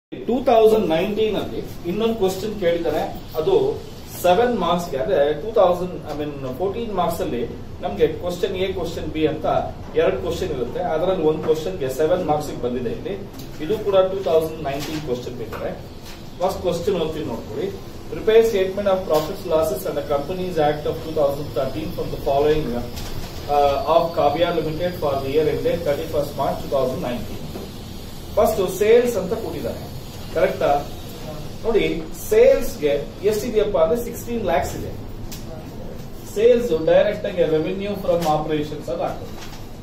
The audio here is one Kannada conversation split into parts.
ಟೂ ತೌಸಂಡ್ ನೈನ್ಟೀನ್ ಅಲ್ಲಿ ಇನ್ನೊಂದು ಕ್ವಶನ್ ಕೇಳಿದ್ದಾರೆ ಅದು ಸೆವೆನ್ ಮಾರ್ಕ್ಸ್ ಗೆ ಅಂದ್ರೆ two thousand I mean fourteen marks ಅಲ್ಲಿ ನಮ್ಗೆ ಕ್ವಶನ್ ಎ ಕ್ವಶನ್ ಬಿ ಅಂತ ಎರಡು ಕ್ವಶನ್ ಇರುತ್ತೆ ಅದರಲ್ಲಿ ಒಂದು ಕ್ವಶನ್ ಗೆ ಸೆವೆನ್ ಮಾರ್ಕ್ಸ್ ಬಂದಿದೆ ಇಲ್ಲಿ ಇದು ಕೂಡ ಟೂ ತೌಸಂಡ್ ನೈನ್ಟೀನ್ ಕ್ವಶನ್ ಬೇಕಾದ್ರೆ ಫಸ್ಟ್ ಕ್ವಶನ್ ಓದ್ತೀನಿ ನೋಡ್ಕೊಳ್ಳಿ prepare statement of profits losses and companies act of two thousand thirteen from the following of Kavya limited for the year ended thirty first March two thousand nineteen first sales ಅಂತ ಕೊಟ್ಟಿದ್ದಾರೆ ಕರೆಕ್ಟಾ ನೋಡಿ ಸೇಲ್ಸ್ ಗೆ ಎಷ್ಟಿದೆಯಪ್ಪ ಅಂದ್ರೆ ಸಿಕ್ಸ್ಟೀನ್ ಲ್ಯಾಕ್ಸ್ ಇದೆ ಸೇಲ್ಸ್ ಡೈರೆಕ್ಟ್ ಆಗಿ ರೆವೆನ್ಯೂ ಫ್ರಮ್ ಆಪರೇಷನ್ಸ್ ಅದು ಆಗ್ತದೆ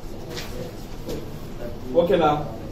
ಓಕೆನಾ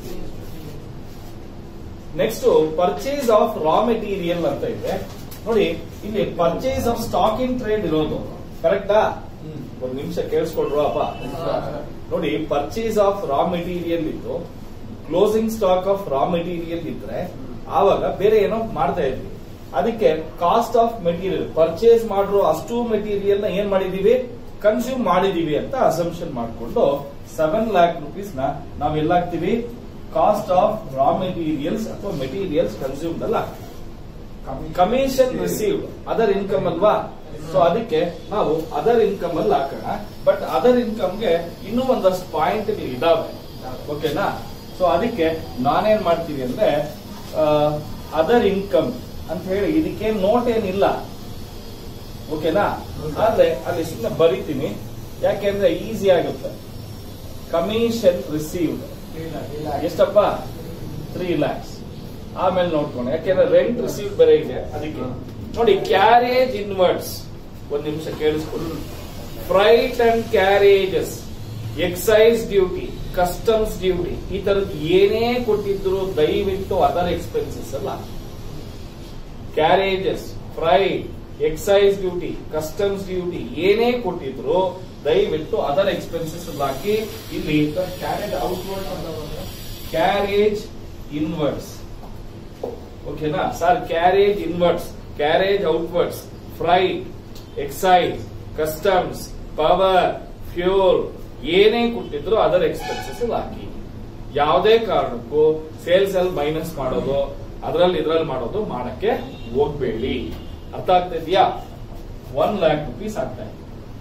next purchase of raw material ಅಂತ ಇದೆ ನೋಡಿ ಇಲ್ಲಿ purchase of stock in trade ಇರೋದು ಕರೆಕ್ಟಾ ಒಂದ್ ನಿಮಿಷ ಕೇಳಿಸ್ಕೊಂಡ್ರು ಅಪ್ಪ ನೋಡಿ ಪರ್ಚೇಸ್ ಆಫ್ ರಾ ಮೆಟೀರಿಯಲ್ ಇದ್ದು closing stock of raw material ಇದ್ರೆ ಆವಾಗ ಬೇರೆ ಏನೋ ಮಾಡ್ತಾ ಇದ್ವಿ ಅದಕ್ಕೆ ಕಾಸ್ಟ್ ಆಫ್ ಮೆಟೀರಿಯಲ್ ಪರ್ಚೇಸ್ ಮಾಡಿರೋ ಅಷ್ಟು ಮೆಟೀರಿಯಲ್ ನ ಏನ್ ಮಾಡಿದೀವಿ ಕನ್ಸ್ಯೂಮ್ ಮಾಡಿದೀವಿ ಅಂತ ಅಸಂಪ್ಷನ್ ಮಾಡಿಕೊಂಡು ಸೆವೆನ್ ಲ್ಯಾಕ್ ರುಪೀಸ್ ನ ನಾವ್ ಎಲ್ಲಾಗ್ತೀವಿ ಕಾಸ್ಟ್ ಆಫ್ ರಾ ಮೆಟೀರಿಯಲ್ಸ್ ಅಥವಾ ಮೆಟೀರಿಯಲ್ಸ್ ಕನ್ಸ್ಯೂಮ್ಡ್ ಅಲ್ಲ ಕಮಿಷನ್ ರಿಸೀವ್ಡ್ ಅದರ್ ಇನ್ಕಮ್ ಅಲ್ವಾ ಸೊ ಅದಕ್ಕೆ ನಾವು ಅದರ್ ಇನ್ಕಮ್ ಅಲ್ಲಿ ಹಾಕೋಣ ಬಟ್ ಅದರ್ ಇನ್ಕಮ್ಗೆ ಇನ್ನೂ ಒಂದಷ್ಟು ಪಾಯಿಂಟ್ ಇದಾವೆ ಓಕೆನಾ ಸೊ ಅದಕ್ಕೆ ನಾನೇನ್ ಮಾಡ್ತೀವಿ ಅಂದ್ರೆ ಅದರ್ ಇನ್ಕಮ್ ಅಂತ ಹೇಳಿ ಇದಕ್ಕೆ ನೋಟ್ ಏನಿಲ್ಲ ಓಕೆನಾ ಆದ್ರೆ ಅಲ್ಲಿ ಸುಮ್ಮನೆ ಬರಿತೀನಿ ಯಾಕೆಂದ್ರೆ ಈಸಿ ಆಗುತ್ತೆ ಕಮಿಷನ್ ರಿಸೀವ್ಡ್ ಎಷ್ಟಪ್ಪ ತ್ರೀ ಲ್ಯಾಕ್ಸ್ ಆಮೇಲೆ ನೋಡ್ಕೊಂಡು ಯಾಕೆಂದ್ರೆ ರೆಂಟ್ ರಿಸೀವ್ ಬೇರೆ ಇದೆ ಅದಕ್ಕೆ ನೋಡಿ ಕ್ಯಾರೇಜ್ ಇನ್ವರ್ಡ್ಸ್ ಒಂದ್ ನಿಮಿಷ ಕೇಳಿಸ್ಕೊಳ್ಳಿ freight and carriages excise duty customs duty ಈ ತರದ್ ಏನೇ ಕೊಟ್ಟಿದ್ರು ದಯವಿಟ್ಟು ಅದರ್ ಎಕ್ಸ್ಪೆನ್ಸಸ್ ಅಲ್ಲ carriages freight excise duty customs duty ಏನೇ ಕೊಟ್ಟಿದ್ರು ದಯವಿಟ್ಟು ಅದರ್ ಎಕ್ಸ್ಪೆನ್ಸಸ್ ಹಾಕಿ ಇಲ್ಲಿ ಕ್ಯಾರೇಜ್ ಔಟ್ವರ್ಡ್ ಕ್ಯಾರೇಜ್ ಇನ್ವರ್ಡ್ಸ್ ಓಕೆನಾ sir carriage inwards carriage outwards freight excise customs power fuel ಏನೇ ಕೊಟ್ಟಿದ್ರು ಅದರ್ ಎಕ್ಸ್ಪೆನ್ಸಸ್ ಹಾಕಿ ಯಾವುದೇ ಕಾರಣಕ್ಕೂ ಸೇಲ್ಸ್ ಅಲ್ಲಿ ಮೈನಸ್ ಮಾಡೋದು ಅದರಲ್ಲಿ ಇದ್ರಲ್ಲಿ ಮಾಡೋದು ಮಾಡಕ್ಕೆ ಹೋಗ್ಬೇಡಿ ಅರ್ಥ ಆಗ್ತಿದ್ಯಾ ಒನ್ ಲ್ಯಾಕ್ ರುಪೀಸ್ ಆಗ್ತಾ ಇದೆ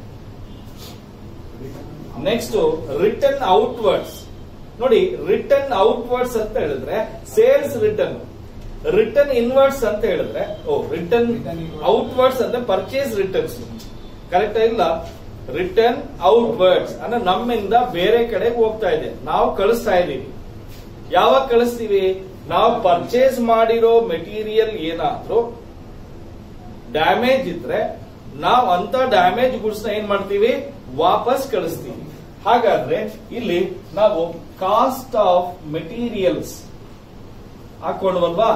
ನೆಕ್ಸ್ಟ್ ರಿಟರ್ನ್ ಔಟ್ವರ್ಡ್ಸ್ ನೋಡಿ ರಿಟರ್ನ್ ಔಟ್ವರ್ಡ್ಸ್ ಅಂತ ಹೇಳಿದ್ರೆ ಸೇಲ್ಸ್ ರಿಟರ್ನ್ ರಿಟರ್ನ್ ಇನ್ವರ್ಡ್ಸ್ ಅಂತ ಹೇಳಿದ್ರೆ ಓ ರಿಟರ್ನ್ ಔಟ್ವರ್ಡ್ಸ್ ಅಂದ್ರೆ ಪರ್ಚೇಸ್ ರಿಟರ್ನ್ಸ್ ಕರೆಕ್ಟ್ ಇಲ್ಲ ರಿಟರ್ನ್ ಔಟ್ವರ್ಡ್ಸ್ ಅಂದ್ರೆ ನಮ್ಮಿಂದ ಬೇರೆ ಕಡೆಗೆ ಹೋಗ್ತಾ ಇದೆ ನಾವು ಕಳಿಸ್ತಾ ಇದೀವಿ ಯಾವಾಗ ಕಳಿಸ್ತೀವಿ ನಾವು ಪರ್ಚೇಸ್ ಮಾಡಿರೋ ಮೆಟೀರಿಯಲ್ ಏನಾದ್ರೂ ಡ್ಯಾಮೇಜ್ ಇದ್ರೆ ನಾವು ಅಂತ ಡ್ಯಾಮೇಜ್ ಗುಡ್ಸ್ ಏನ್ ಮಾಡ್ತೀವಿ ವಾಪಸ್ ಕಳಿಸ್ತೀವಿ ಹಾಗಾದ್ರೆ ಇಲ್ಲಿ ನಾವು ಕಾಸ್ಟ್ ಆಫ್ ಮೆಟೀರಿಯಲ್ಸ್ ಹಾಕೊಂಡ್ವಲ್ವಾ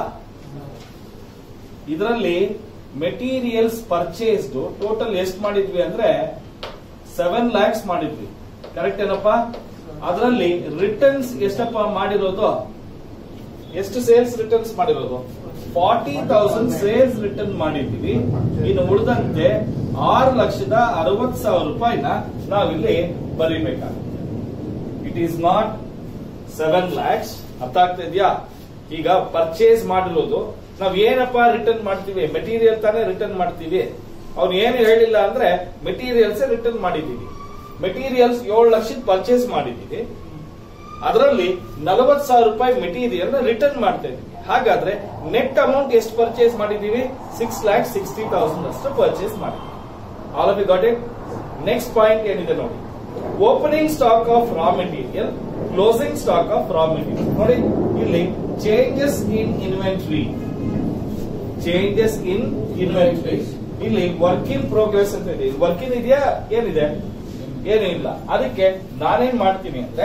ಇದರಲ್ಲಿ ಮೆಟೀರಿಯಲ್ಸ್ ಪರ್ಚೇಸ್ಡ್ ಟೋಟಲ್ ಎಷ್ಟು ಮಾಡಿದ್ವಿ ಅಂದ್ರೆ ಸೆವೆನ್ ಲ್ಯಾಕ್ಸ್ ಮಾಡಿದ್ವಿ ಕರೆಕ್ಟ್ ಏನಪ್ಪಾ ಅದರಲ್ಲಿ ರಿಟರ್ನ್ಸ್ ಎಷ್ಟಪ್ಪ ಮಾಡಿರೋದು ಎಷ್ಟು ಸೇಲ್ಸ್ ರಿಟರ್ನ್ಸ್ ಮಾಡಿರೋದು ಫಾರ್ಟಿ ತೌಸಂಡ್ ಸೇಲ್ಸ್ ರಿಟರ್ನ್ ಮಾಡಿದ್ವಿ ಇನ್ನು ಉಳಿದಂತೆ ಆರು ಲಕ್ಷದ ಅರವತ್ ಸಾವಿರ ರೂಪಾಯಿನ ನಾವಿಲ್ಲಿ ಬರೀಬೇಕಾಗುತ್ತೆ it is not seven lakhs ಅರ್ಥ ಆಗ್ತಾ ಇದೆಯಾ ಈಗ ಪರ್ಚೇಸ್ ಮಾಡಿರೋದು ನಾವ್ ಏನಪ್ಪ ರಿಟರ್ನ್ ಮಾಡ್ತೀವಿ ಮೆಟೀರಿಯಲ್ ತಾನೇ ರಿಟರ್ನ್ ಮಾಡ್ತೀವಿ ಅವ್ನು ಏನು ಹೇಳಿಲ್ಲ ಅಂದ್ರೆ ಮೆಟೀರಿಯಲ್ಸ್ ರಿಟರ್ನ್ ಮಾಡಿದೀವಿ ಮೆಟೀರಿಯಲ್ಸ್ ಏಳು ಲಕ್ಷದ ಪರ್ಚೇಸ್ ಮಾಡಿದೀವಿ ಅದರಲ್ಲಿ ನಲವತ್ ಸಾವಿರ ರೂಪಾಯಿ ಮೆಟೀರಿಯಲ್ ರಿಟರ್ನ್ ಮಾಡ್ತಾ ಇದೀವಿ ಹಾಗಾದ್ರೆ ನೆಟ್ ಅಮೌಂಟ್ ಎಷ್ಟು ಪರ್ಚೇಸ್ ಮಾಡಿದೀವಿ ಸಿಕ್ಸ್ ಲ್ಯಾಕ್ ಸಿಕ್ಸ್ಟಿ ತೌಸಂಡ್ ಅಷ್ಟು ಪರ್ಚೇಸ್ ಮಾಡಿದೀವಿ all of you got it next point ಏನಿದೆ ನೋಡಿ opening stock of raw material closing stock of raw material ನೋಡಿ ಇಲ್ಲಿ changes in inventory changes in inventory ಇಲ್ಲಿ ವರ್ಕ್ ಇನ್ ಪ್ರೋಗ್ರೆಸ್ ಅಂತ ಇದೆ ವರ್ಕ್ ಇನ್ ಇದೆಯಾ ಏನಿದೆ ಏನೂ ಇಲ್ಲ ಅದಕ್ಕೆ ನಾನೇನ್ ಮಾಡ್ತೀನಿ ಅಂದ್ರೆ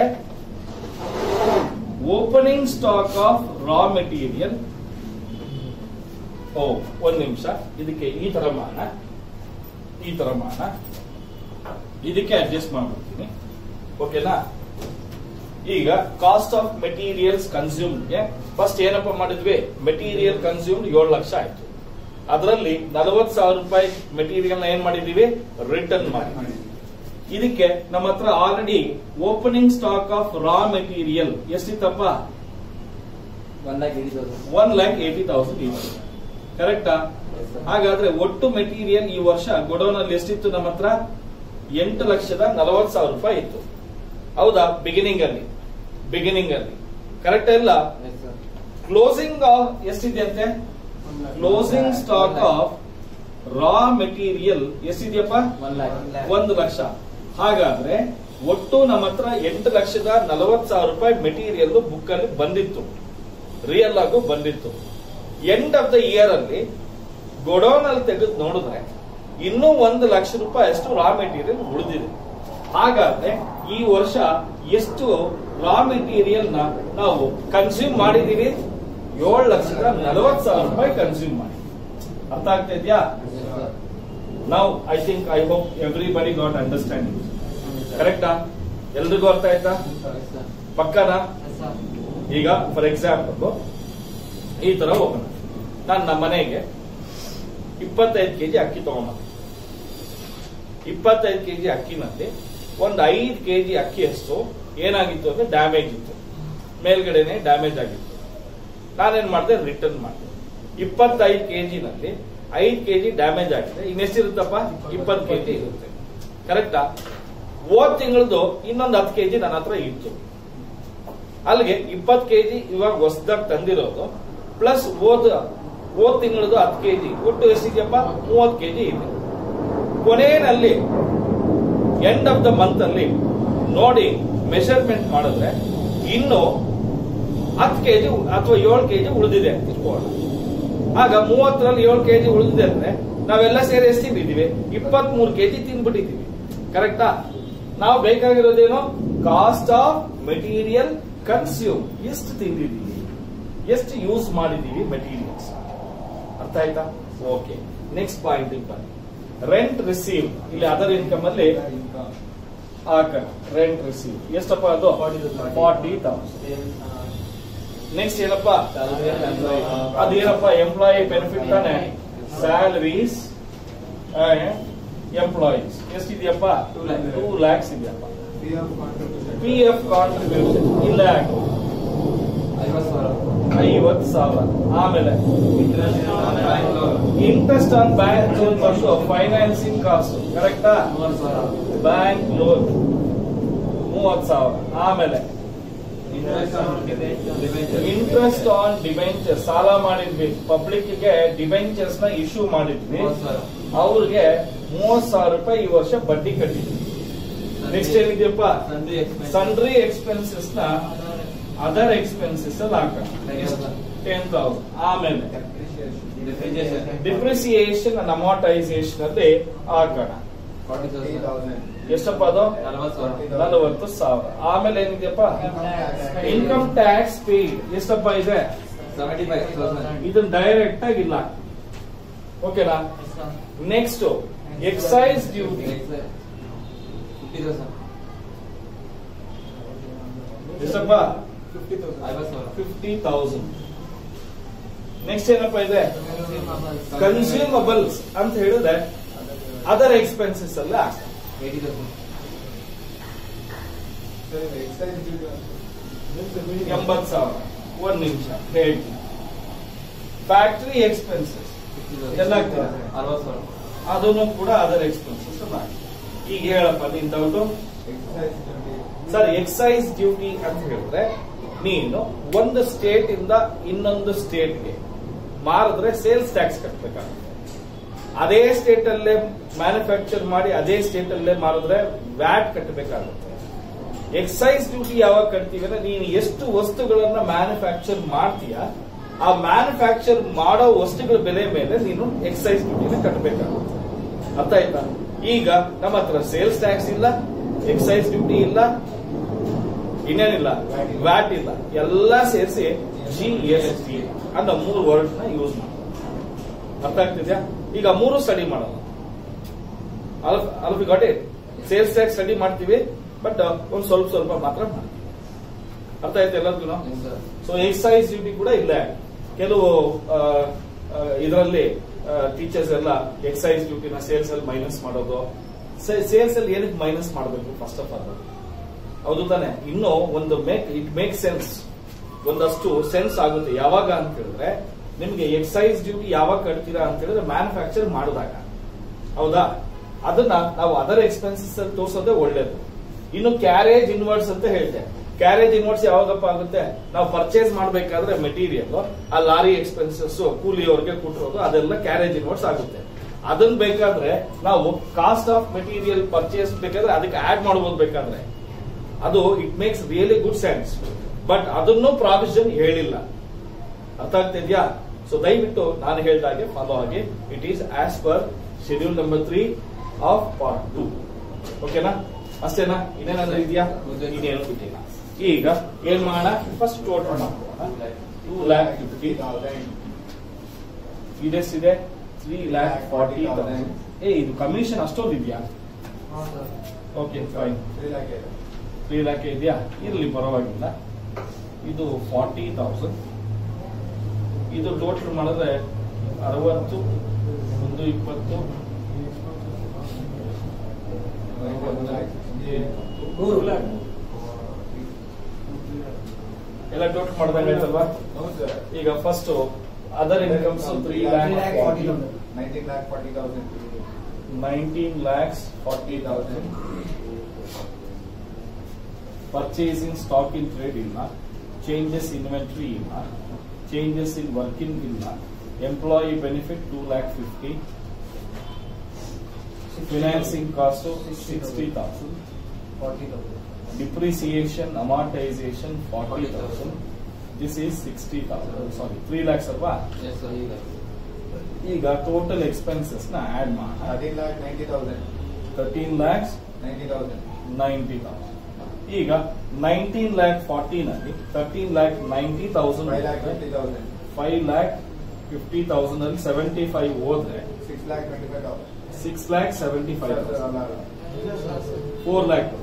opening stock of raw material ಓ ಒಂದ್ ನಿಮಿಷ ಇದಕ್ಕೆ ಈ ತರ ಮಾಡ ಈ ತರ ಮಾಡ ಇದಕ್ಕೆ ಅಡ್ಜಸ್ಟ್ ಮಾಡ್ಬಿಡ್ತೀನಿ ಓಕೆನಾ ಈಗ ಕಾಸ್ಟ್ ಆಫ್ ಮೆಟೀರಿಯಲ್ಸ್ ಕನ್ಸ್ಯೂಮ್ಡ್ಗೆ ಫಸ್ಟ್ ಏನಪ್ಪ ಮಾಡಿದ್ವಿ ಮೆಟೀರಿಯಲ್ ಕನ್ಸ್ಯೂಮ್ಡ್ ಏಳು ಲಕ್ಷ ಆಯ್ತು ಅದರಲ್ಲಿ ನಲವತ್ ಸಾವಿರ ರೂಪಾಯಿ ಮೆಟೀರಿಯಲ್ ನ ಏನ್ ಮಾಡಿದೀವಿ ರಿಟರ್ನ್ ಮಾಡಿ ಇದಕ್ಕೆ ನಮ್ಮ ಹತ್ರ already opening stock of raw material ಎಷ್ಟಿತ್ತಪ್ಪ one lakh eighty thousand one lakh eighty thousand ಇತ್ತು ಕರೆಕ್ಟಾ ಹಾಗಾದ್ರೆ ಒಟ್ಟು ಮೆಟೀರಿಯಲ್ ಈ ವರ್ಷ ಗೊಡೌನ್ ಅಲ್ಲಿ ಎಷ್ಟಿತ್ತು ನಮ್ಮ ಹತ್ರ ಎಂಟು ಲಕ್ಷದ ನಲವತ್ತು ಸಾವಿರ ರೂಪಾಯಿ ಇತ್ತು ಹೌದಾ ಬಿಗಿನಿಂಗ್ ಅಲ್ಲಿ ಬಿಗಿನಿಂಗ್ ಅಲ್ಲಿ ಕರೆಕ್ಟ್ ಇಲ್ಲ ಎಸ್ ಸರ್ ಕ್ಲೋಸಿಂಗ್ ಎಷ್ಟಿದೆಯಂತೆ closing stock of raw material ಎಷ್ಟಿದೆಯಪ್ಪ ಒನ್ ಲ್ಯಾಕ್ ಒಂದು ಲಕ್ಷ ಹಾಗಾದ್ರೆ ಒಟ್ಟು ನಮ್ಮ ಹತ್ರ ಎಂಟು ಲಕ್ಷದ ನಲವತ್ತು ಸಾವಿರ ರೂಪಾಯಿ ಮೆಟೀರಿಯಲ್ ಬುಕ್ ಅಲ್ಲಿ ಬಂದಿತ್ತು ರಿಯಲ್ ಆಗು ಬಂದಿತ್ತು ಎಂಡ್ ಆಫ್ ದ ಇಯರ್ ಅಲ್ಲಿ ಗೋಡೌನ್ ಅಲ್ಲಿ ತೆಗೆದು ನೋಡಿದ್ರೆ ಇನ್ನೂ ಒಂದು ಲಕ್ಷ ರೂಪಾಯಿ ಅಷ್ಟು ರಾ ಮೆಟೀರಿಯಲ್ ಉಳಿದಿದೆ ಹಾಗಾದ್ರೆ ಈ ವರ್ಷ ಎಷ್ಟು ರಾ ಮೆಟೀರಿಯಲ್ ನ ನಾವು ಕನ್ಸ್ಯೂಮ್ ಮಾಡಿದೀವಿ ಏಳು ಲಕ್ಷದ ನಲವತ್ತು ಸಾವಿರ ರೂಪಾಯಿ ಕನ್ಸ್ಯೂಮ್ ಮಾಡಿ ಅರ್ಥ ಆಗ್ತಾ ಇದೆಯಾ ನಾವು I think I hope everybody got understanding ಕರೆಕ್ಟಾ ಎಲ್ರಿಗೂ ಅರ್ಥ ಆಯ್ತಾ ಪಕ್ಕನಾ ಈಗ ಫಾರ್ ಎಕ್ಸಾಂಪಲ್ ಈ ತರ ಹೋಗೋಣ ನಾನು ನಮ್ಮ ಮನೆಗೆ ಇಪ್ಪತ್ತೈದು ಕೆಜಿ ಅಕ್ಕಿ ತಗೊಂಡ ಇಪ್ಪತ್ತೈದು ಕೆಜಿ ಅಕ್ಕಿನಲ್ಲಿ ಒಂದು ಐದು ಕೆಜಿ ಅಕ್ಕಿಯಷ್ಟು ಏನಾಗಿತ್ತು ಅಂದ್ರೆ ಡ್ಯಾಮೇಜ್ ಇತ್ತು ಮೇಲ್ಗಡೆನೆ ಡ್ಯಾಮೇಜ್ ಆಗಿತ್ತು ನಾನೇನ್ ಮಾಡಿದೆ ರಿಟರ್ನ್ ಮಾಡಿದೆ ಇಪ್ಪತ್ತೈದು ಕೆಜಿನಲ್ಲಿ ಐದು ಕೆಜಿ ಡ್ಯಾಮೇಜ್ ಆಗಿದೆ ಇನ್ನೆಷ್ಟಿರುತ್ತಪ್ಪ ಇಪ್ಪತ್ತು ಕೆಜಿ ಇರುತ್ತೆ ಕರೆಕ್ಟಾ ಹೋದ್ ತಿಂಗಳದು ಇನ್ನೊಂದು ಹತ್ತು ಕೆಜಿ ನನ್ನ ಹತ್ರ ಇತ್ತು ಅಲ್ಲಿಗೆ ಇಪ್ಪತ್ತು ಕೆಜಿ ಇವಾಗ ಹೊಸದಾಗಿ ತಂದಿರೋದು ಪ್ಲಸ್ ಓದ್ ಓದ್ ತಿಂಗಳದು ಹತ್ತು ಕೆಜಿ ಒಟ್ಟು ಎಷ್ಟಿದೆಯಪ್ಪ ಮೂವತ್ತು ಕೆಜಿ ಇದೆ ಕೊನೆಯಲ್ಲಿ ಎಂಡ್ ಆಫ್ ದ ಮಂತ್ ಅಲ್ಲಿ ನೋಡಿ ಮೆಷರ್ಮೆಂಟ್ ಮಾಡಿದ್ರೆ ಇನ್ನು ಹತ್ತು ಕೆಜಿ ಅಥವಾ ಏಳು ಕೆಜಿ ಉಳಿದಿದೆ ಅಂತ ಇಟ್ಕೊಳ್ಳೋಣ ಆಗ ಮೂವತ್ತರಲ್ಲಿ ಏಳು ಕೆಜಿ ಉಳಿದಿದೆ ಅಂದ್ರೆ ನಾವೆಲ್ಲ ಸೇರಿ ಎಷ್ಟು ತಿಂದಿದ್ದೀವಿ ಇಪ್ಪತ್ತ್ ಮೂರು ಕೆಜಿ ತಿಂದ್ಬಿಟ್ಟಿದ್ದೀವಿ ಕರೆಕ್ಟಾ ನಾವು ಬೇಕಾಗಿರೋದೇನು ಕಾಸ್ಟ್ ಆಫ್ ಮೆಟೀರಿಯಲ್ ಕನ್ಸ್ಯೂಮ್ ಎಷ್ಟು ತಿಂದಿದ್ದೀವಿ ಎಷ್ಟು ಯೂಸ್ ಮಾಡಿದೀವಿ ಮೆಟೀರಿಯಲ್ಸ್ ಅರ್ಥ ಆಯ್ತಾ ಓಕೆ ನೆಕ್ಸ್ಟ್ ಪಾಯಿಂಟ್ ಬನ್ನಿ ರೆಂಟ್ ರಿಸೀವ್ ಇಲ್ಲಿ ಅದರ್ ಇನ್ಕಮ್ ಅಲ್ಲಿ ಹಾಕ ರೆಂಟ್ ರಿಸೀವ್ ಎಷ್ಟಪ್ಪ ಅದು ಫಾರ್ಟಿ ತೌಸಂಡ್ ನೆಕ್ಸ್ಟ್ ಏನಪ್ಪ ಅದೇನಪ್ಪ ಎಂಪ್ಲಾಯಿ ಬೆನಿಫಿಟ್ ತಾನೆ ಸ್ಯಾಲರೀಸ್ ಎಂಪ್ಲಾಯೀಸ್ ಎಷ್ಟಿದೆಯಪ್ಪ Two lakh. ಟೂ ಲ್ಯಾಕ್ಸ್ ಇದೆಯಪ್ಪ ಪಿ ಎಫ್ ಕಾಂಟ್ರಿಬ್ಯೂಷನ್ ಇಲ್ಲ ಐವತ್ತು ಸಾವಿರ ಐವತ್ತು ಸಾವಿರ ಆಮೇಲೆ ಇಂಟ್ರೆಸ್ಟ್ ಆನ್ ಬ್ಯಾಂಕ್ ಲೋನ್ ಬಂದು ಫೈನಾನ್ಸಿಂಗ್ ಕಾಸ್ಟ್ ಕರೆಕ್ಟಾ ಮೂವತ್ತು ಸಾವಿರ ಬ್ಯಾಂಕ್ ಲೋನ್ ಮೂವತ್ ಸಾವಿರ ಆಮೇಲೆ ಇಂಟ್ರೆಸ್ಟ್ ಆನ್ ಡಿಬೆಂಚರ್ ಸಾಲ ಮಾಡಿದ್ವಿ ಪಬ್ಲಿಕ್ ಗೆ ಡಿಬೆಂಚರ್ಸ್ ನ ಇಶ್ಯೂ ಮಾಡಿದ್ವಿ ಮೂವತ್ತು ಸಾವಿರ ಅವ್ರಿಗೆ ಮೂವತ್ ಸಾವಿರ ರೂಪಾಯಿ ಈ ವರ್ಷ ಬಡ್ಡಿ ಕಟ್ಟಿದ್ವಿ ನೆಕ್ಸ್ಟ್ ಏನಿದೆಯಪ್ಪ ಸಂಡ್ರಿ ಎಕ್ಸ್ಪೆನ್ಸ್ ಸನ್ರಿ ಎಕ್ಸ್ಪೆನ್ಸಸ್ ನ ಅದರ್ ಎಕ್ಸ್ಪೆನ್ಸಸ್ ಅಲ್ಲಿ ಹಾಕೋಣ ಟೆನ್ ತೌಸಂಡ್ ಆಮೇಲೆ ಡಿಫ್ರಿಜೇಷನ್ ಡಿಪ್ರಿಸಿಯೇಷನ್ ಅಂಡ್ ಅಮಾರ್ಟೈಸೇಷನ್ ಅಲ್ಲಿ ಹಾಕೋಣ ಫಾರ್ಟಿ ತೌಸಂಡ್ ಎಷ್ಟಪ್ಪ ಅದು ನಲವತ್ತು ಸಾವಿರ ನಲವತ್ತು ಸಾವಿರ ಆಮೇಲೆ ಏನಿದೆಯಪ್ಪ ಇನ್ಕಮ್ ಟ್ಯಾಕ್ಸ್ ಪೇಡ್ ಎಷ್ಟಪ್ಪ ಇದೆ ಸೆವೆಂಟಿ ಫೈವ್ ತೌಸಂಡ್ ಇದನ್ನ ಡೈರೆಕ್ಟ್ ಆಗಿ ಇಲ್ಲ ಓಕೆನಾ next excise duty fifty thousand ಎಷ್ಟಪ್ಪ ಐವತ್ತು ಸಾವಿರ ಫಿಫ್ಟಿ ತೌಸಂಡ್ ನೆಕ್ಸ್ಟ್ ಏನಪ್ಪ ಇದೆ ಕನ್ಸ್ಯೂಮಬಲ್ಸ್ ಅಂತ ಹೇಳಿದ್ರೆ ಅದರ್ ಎಕ್ಸ್ಪೆನ್ಸಸ್ ಅಲ್ಲ ಏಯ್ಟಿ ತೌಸಂಡ್ ಎಂಬತ್ ಸಾವಿರ ಒಂದ್ ನಿಮಿಷ ಹೇಳ್ತೀನಿ ಫ್ಯಾಕ್ಟರಿ ಎಕ್ಸ್ಪೆನ್ಸಸ್ ಫಿಫ್ಟಿ ಎಲ್ಲ ತೌಸಂಡ್ ಆಗ್ತದೆ. ಅರವತ್ತು ಸಾವಿರ ಅದನ್ನು ಕೂಡ ಅದರ್ ಎಕ್ಸ್ಪೆನ್ಸಸ್ ಮಾಡಿ ಈಗ ಹೇಳಪ್ಪ ನಿನ್ ಡೌಟು ಸರ್ ಎಕ್ಸೈಸ್ ಡ್ಯೂಟಿ ಅಂತ ಹೇಳಿದ್ರೆ ನೀನು ಒಂದು ಸ್ಟೇಟ್ ಇಂದ ಇನ್ನೊಂದು ಸ್ಟೇಟ್ಗೆ ಮಾರಿದ್ರೆ ಸೇಲ್ಸ್ ಟ್ಯಾಕ್ಸ್ ಕಟ್ಟಬೇಕಾಗುತ್ತೆ ಅದೇ ಸ್ಟೇಟ್ ಅಲ್ಲೇ ಮ್ಯಾನುಫ್ಯಾಕ್ಚರ್ ಮಾಡಿ ಅದೇ ಸ್ಟೇಟ್ ಅಲ್ಲೇ ಮಾರಿದ್ರೆ ವ್ಯಾಟ್ ಕಟ್ಟಬೇಕಾಗುತ್ತೆ ಎಕ್ಸೈಸ್ ಡ್ಯೂಟಿ ಯಾವಾಗ ಕಟ್ತೀವಿ ಅಂದ್ರೆ ನೀನು ಎಷ್ಟು ವಸ್ತುಗಳನ್ನ ಮ್ಯಾನುಫ್ಯಾಕ್ಚರ್ ಮಾಡ್ತೀಯ ಆ ಮ್ಯಾನುಫ್ಯಾಕ್ಚರ್ ಮಾಡೋ ವಸ್ತುಗಳ ಬೆಲೆ ಮೇಲೆ ನೀನು ಎಕ್ಸೈಸ್ ಡ್ಯೂಟಿನ ಕಟ್ಟಬೇಕಾಗುತ್ತೆ ಅರ್ಥ ಆಯ್ತಾ ಈಗ ನಮ್ಮ ಹತ್ರ ಸೇಲ್ಸ್ ಟ್ಯಾಕ್ಸ್ ಇಲ್ಲ ಎಕ್ಸೈಸ್ ಡ್ಯೂಟಿ ಇಲ್ಲ ಇನ್ನೇನಿಲ್ಲ ವ್ಯಾಟ್ ಇಲ್ಲ ಎಲ್ಲ ಸೇರಿಸಿ ಜಿ ಎಸ್ ಟಿ ಅನ್ನೋ ಮೂರು ವರ್ಡ್ ನ ಯೂಸ್ ಮಾಡಿ ಅರ್ಥ ಆಗ್ತಿದ್ಯಾ ಈಗ ಮೂರು ಸ್ಟಡಿ ಮಾಡೋಣ ಅಲ್ಫ್ ಅಲ್ಫ್ got it sales tax study ಮಾಡ್ತೀವಿ ಬಟ್ ಒಂದ್ ಸ್ವಲ್ಪ ಸ್ವಲ್ಪ ಮಾತ್ರ ಮಾಡ್ತೀವಿ ಅರ್ಥ ಆಯ್ತು ಎಲ್ಲರಿಗೂ yes sir so excise duty ಕೂಡ ಇಲ್ಲ ಕೆಲವು ಇದರಲ್ಲಿ ಟೀಚರ್ಸ್ ಎಲ್ಲ ಎಕ್ಸೈಸ್ ಡ್ಯೂಟಿನ ಸೇಲ್ಸ್ ಅಲ್ಲಿ ಮೈನಸ್ ಮಾಡೋದು ಸೇಲ್ಸ್ ಅಲ್ಲಿ ಏನಕ್ಕೆ ಮೈನಸ್ ಮಾಡಬೇಕು ಫಸ್ಟ್ ಆಫ್ ಆಲ್ ಹೌದು ತಾನೆ ಇನ್ನು ಒಂದು ಮೇಕ್ ಇಟ್ ಮೇಕ್ ಸೆನ್ಸ್ ಒಂದಷ್ಟು ಸೆನ್ಸ್ ಆಗುತ್ತೆ ಯಾವಾಗ ಅಂತ ಹೇಳಿದ್ರೆ ನಿಮ್ಗೆ ಎಕ್ಸೈಸ್ ಡ್ಯೂಟಿ ಯಾವಾಗ ಕಟ್ತೀರಾ ಅಂತ ಹೇಳಿದ್ರೆ ಮ್ಯಾನುಫ್ಯಾಕ್ಚರ್ ಮಾಡಿದಾಗ ಹೌದಾ ಅದನ್ನ ನಾವು ಅದರ್ ಎಕ್ಸ್ಪೆನ್ಸಸ್ ಅಲ್ಲಿ ತೋರಿಸೋದೇ ಒಳ್ಳೇದು ಇನ್ನು ಕ್ಯಾರೇಜ್ ಇನ್ವರ್ಟ್ಸ್ ಅಂತ ಹೇಳಿದೆ ಕ್ಯಾರೇಜ್ ಇನ್ವರ್ಟ್ಸ್ ಯಾವಾಗಪ್ಪ ಆಗುತ್ತೆ ನಾವು ಪರ್ಚೇಸ್ ಮಾಡಬೇಕಾದ್ರೆ ಮೆಟೀರಿಯಲ್ ಆ ಲಾರಿ ಎಕ್ಸ್ಪೆನ್ಸಸ್ ಕೂಲಿಯವ್ರಿಗೆ ಕೊಟ್ಟಿರೋದು ಅದೆಲ್ಲ ಕ್ಯಾರೇಜ್ ಇನ್ವರ್ಟ್ಸ್ ಆಗುತ್ತೆ ಅದನ್ನ ಬೇಕಾದ್ರೆ ನಾವು ಕಾಸ್ಟ್ ಆಫ್ ಮೆಟೀರಿಯಲ್ ಪರ್ಚೇಸ್ ಬೇಕಾದ್ರೆ ಅದಕ್ಕೆ ಆಡ್ ಮಾಡಬಹುದು ಬೇಕಾದ್ರೆ ಅದು it makes really good sense but ಅದನ್ನು ಪ್ರಾವಿಷನ್ ಹೇಳಿಲ್ಲ ಅರ್ಥ ಆಗ್ತಿದ್ಯಾ ಸೊ ದಯವಿಟ್ಟು ನಾನು ಹೇಳಿದಾಗೆ ಫಾಲೋ ಆಗಿ it is as per schedule number three of part two ಓಕೆನಾ ಅಷ್ಟೇನಾ ಇನ್ನೇನಾದ್ರೂ ಇದೆಯಾ ಇನ್ನೇನು ಬಿಟ್ಟಿಲ್ಲ ಈಗ ಏನ್ ಮಾಡೋಣ ಫಸ್ಟ್ ಟೋಟಲ್ ಮಾಡ್ಕೊಳ್ಳೋಣ ಟೂ ಲ್ಯಾಕ್ ಫಿಫ್ಟಿ ಇದೆಷ್ಟಿದೆ ತ್ರೀ ಲ್ಯಾಕ್ ಫಾರ್ಟಿ ತೌಸಂಡ್ ಏ ಇದು ಕಮಿಷನ್ ಅಷ್ಟೊಂದು ಇದೆಯಾ ಓಕೆ ಫೈನ್ ತ್ರೀ ಲ್ಯಾಕ್ ಇದೆಯಾ ಇರಲಿ ಪರವಾಗಿಲ್ಲ ಇದು ಫಾರ್ಟಿ ತೌಸಂಡ್ ಇದು ಟೋಟಲ್ ಮಾಡಿದ್ರೆ ಅರವತ್ತು ಒಂದು ಇಪ್ಪತ್ತು ನೂರು ಎಲ್ಲ ಟೋಟಲ್ ಮಾಡ್ದಂಗೆ ಆಯ್ತಲ್ವಾ ಈಗ first other incomes three lakh nineteen lakhs forty thousand purchasing stock in trade ಇಲ್ಲ ಚೇಂಜಸ್ ಇನ್ವೆಂಟರಿ ಇಲ್ಲ ಚೇಂಜಸ್ ಇನ್ ವರ್ಕಿಂಗ್ ಇಲ್ಲ employee benefit two lakh fifty financing cost sixty thousand depreciation amortisation forty thousand this is sixty thousand sorry three lakhs ಅಲ್ವಾ Yes, sir, ಈಗ. ಈಗ ಟೋಟಲ್ ಎಕ್ಸ್ಪೆನ್ಸಸ್ ನ ಆಡ್ ಮಾಡಿ ತರ್ಟೀನ್ ಲ್ಯಾಕ್ಸ್ ನೈಂಟಿ ತೌಸಂಡ್ ಈಗ ನೈನ್ಟೀನ್ ಲ್ಯಾಕ್ ಫಾರ್ಟಿ ನಲ್ಲಿ thirteen lakh ninety thousand five lac fifty thousand ಅಲ್ಲಿ ಸೆವೆಂಟಿ ಫೈವ್ ಹೋದ್ರೆ six lakh seventy five four lakh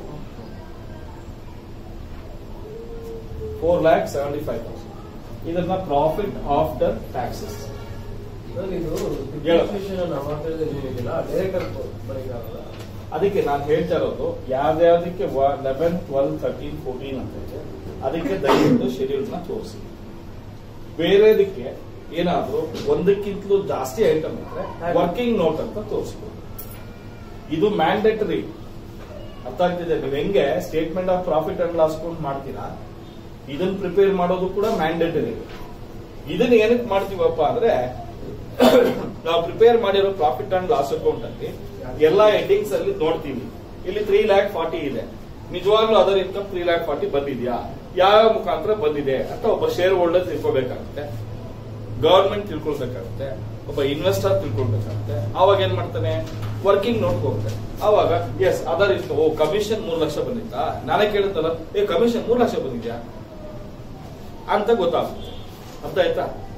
four lakh seventy five thousand ಇದನ್ನ ಪ್ರಾಫಿಟ್ ಆಫ್ಟರ್ ಟ್ಯಾಕ್ಸಸ್ ಅದಕ್ಕೆ ನಾನು ಹೇಳ್ತಾ ಇರೋದು ಯಾವ್ದಾವ್ದಕ್ಕೆ ಲೆವೆನ್ ಟ್ವೆಲ್ ತರ್ಟೀನ್ ಫೋರ್ಟೀನ್ ಅಂತ ಇದೆ ಅದಕ್ಕೆ ದಯವಿಟ್ಟು ಶೆಡ್ಯೂಲ್ ನ ತೋರಿಸಿ ಬೇರೆದಕ್ಕೆ ಏನಾದ್ರೂ ಒಂದಕ್ಕಿಂತಲೂ ಜಾಸ್ತಿ ಐಟಮ್ ಇದ್ರೆ ವರ್ಕಿಂಗ್ ನೋಟ್ ಅಂತ ತೋರಿಸ್ಬೋದು ಇದು ಮ್ಯಾಂಡೇಟರಿ ಅರ್ಥ ಆಗ್ತಿದೆ ನೀವು ಹೆಂಗೆ statement of profit and loss account ಮಾಡ್ತೀರಾ ಇದನ್ನ ಪ್ರಿಪೇರ್ ಮಾಡೋದು ಕೂಡ ಮ್ಯಾಂಡೇಟರಿ ಇದನ್ನ ಏನಕ್ಕೆ ಮಾಡ್ತೀವಪ್ಪ ಅಂದ್ರೆ ನಾವು ಪ್ರಿಪೇರ್ ಮಾಡಿರೋ ಪ್ರಾಫಿಟ್ ಅಂಡ್ ಲಾಸ್ ಅಕೌಂಟ್ ಅಲ್ಲಿ ಎಲ್ಲಾ ಹೆಡ್ಡಿಂಗ್ಸ್ ಅಲ್ಲಿ ನೋಡ್ತೀವಿ ಇಲ್ಲಿ ತ್ರೀ ಲ್ಯಾಕ್ ಫಾರ್ಟಿ ಇದೆ ನಿಜವಾಗ್ಲೂ other income three lakh forty ಬಂದಿದ್ಯಾ ಯಾವ ಮುಖಾಂತರ ಬಂದಿದೆ ಅಂತ ಒಬ್ಬ ಶೇರ್ ಹೋಲ್ಡರ್ ತಿಳ್ಕೊಬೇಕಾಗುತ್ತೆ ಗವರ್ಮೆಂಟ್ ತಿಳ್ಕೊಳ್ಬೇಕಾಗುತ್ತೆ ಒಬ್ಬ ಇನ್ವೆಸ್ಟರ್ ತಿಳ್ಕೊಳ್ಬೇಕಾಗುತ್ತೆ ಅವಾಗ ಏನ್ ಮಾಡ್ತಾನೆ ವರ್ಕಿಂಗ್ ನೋಟ್ ಹೋಗುತ್ತೆ ಅವಾಗ ಎಸ್ ಅದರ್ ಇತ್ತು ಓ ಕಮಿಷನ್ ಮೂರ್ ಲಕ್ಷ ಬಂದಿತ್ತಾ ನಾನೇ ಕೇಳುತ್ತಲ್ಲ ಏ ಕಮಿಷನ್ ಮೂರ್ ಲಕ್ಷ ಬಂದಿದ್ಯಾ ಅಂತ ಗೊತ್ತಾಗುತ್ತೆ ಅರ್ಥ ಆಯ್ತಾ